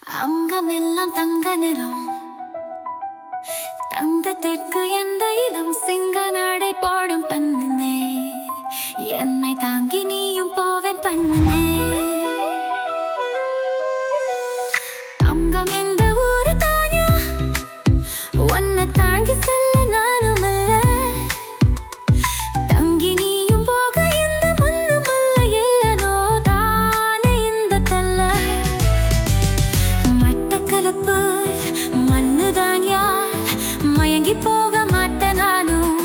அங்கமெல்லாம் தங்க நிறம் தங்கத்திற்கு எந்த இடம் சிங்க நடை பாடும் பண்ணுனே என்னை தாங்கி நீயும் போவேன் பண்ணுனே அங்கம் எந்த ஊரு தாயா உன்னை தாங்கி செல்ல நானும் இல்ல தங்கி நீயும் போக இந்த மண்ணும் அல்ல இல்லனோ தானே இந்த தல்ல மட்டக்களப்பு மண்ணுதான் யார் மயங்கி போக மாட்டேன் நானும்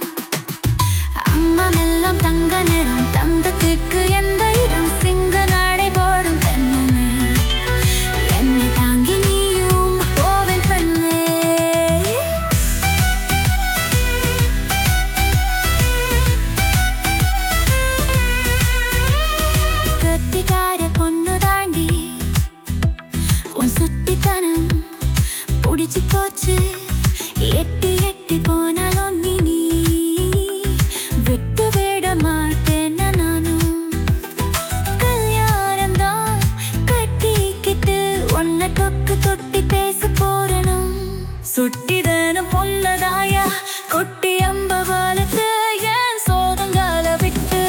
அம்மா மெல்லம் தங்க நிறம் தங்கத்திற்கு எந்த இடம் சிங்க நடை போடும் பெண்ணுமே என்னை தாங்கி நீயும் போவேன் பெண்ணே கத்திக்கார பொண்ணு தாண்டி உன் சுட்டித்தனம் புடிச்சு போச்சு எட்டி எட்டி போனாலும் நீ நீ விட்டு விட மாட்டேன் நானும் கல்யாணம் தான் கட்டிக்கிட்டு உன்னை தொக்கு தொட்டி பேச போறணும் சுட்டிதனும் பொன்னதாயா கொட்டி அம்ப வளர்த்து ஏன் சோதங்கால விட்டு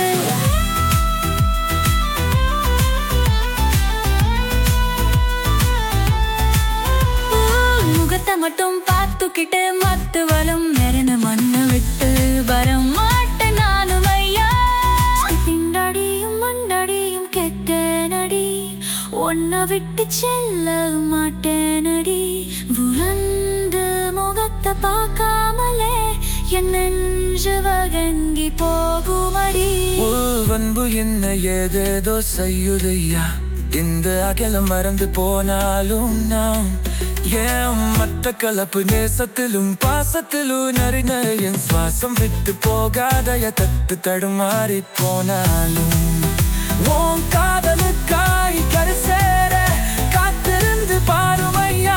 முகத்தை மட்டும் பார்த்துக்கிட்டு மத்து வலம் மெருன மண்ணு விட்டு வரம் மாட்டேன் நானும் ஐயா திண்டடியும் மண்டடியும் கெட்டனடி உன்னை விட்டு செல்ல மாட்டேனடி புரந்து முகத்தை பார்க்காமலே என் நெஞ்சு வகங்கி போகுமடி அன்பு என்ன ஏதேதோ செய்யுதையா இந்த அகலம் மறந்து போனாலும் நாம் ஏன் மற்ற கலப்பு நேசத்திலும் பாசத்திலும் நறின என் சுவாசம் விட்டு போகாதய தட்டு தடுமாறி போனாலும் உன் காதலுக்காய் கரு சேர காத்திருந்து பாருமையா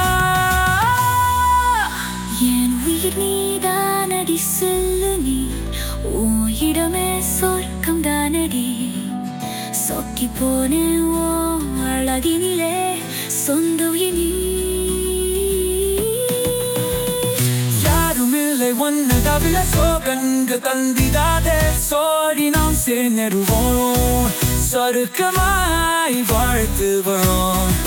என் உயிர் நீதானடி சொல்லு நீ உயிரமே சொர்க்கம் தானடி சொக்கி போனேன் ஓ அழகினிலே சொந்த உயிர் நீ யாருமில்லை ஒன்னு தவிர சோகங்க தந்திடாதே சோடி நாம் சேர்ந்துருவோம் சொருக்கமாய் வாழ்த்து வரோம்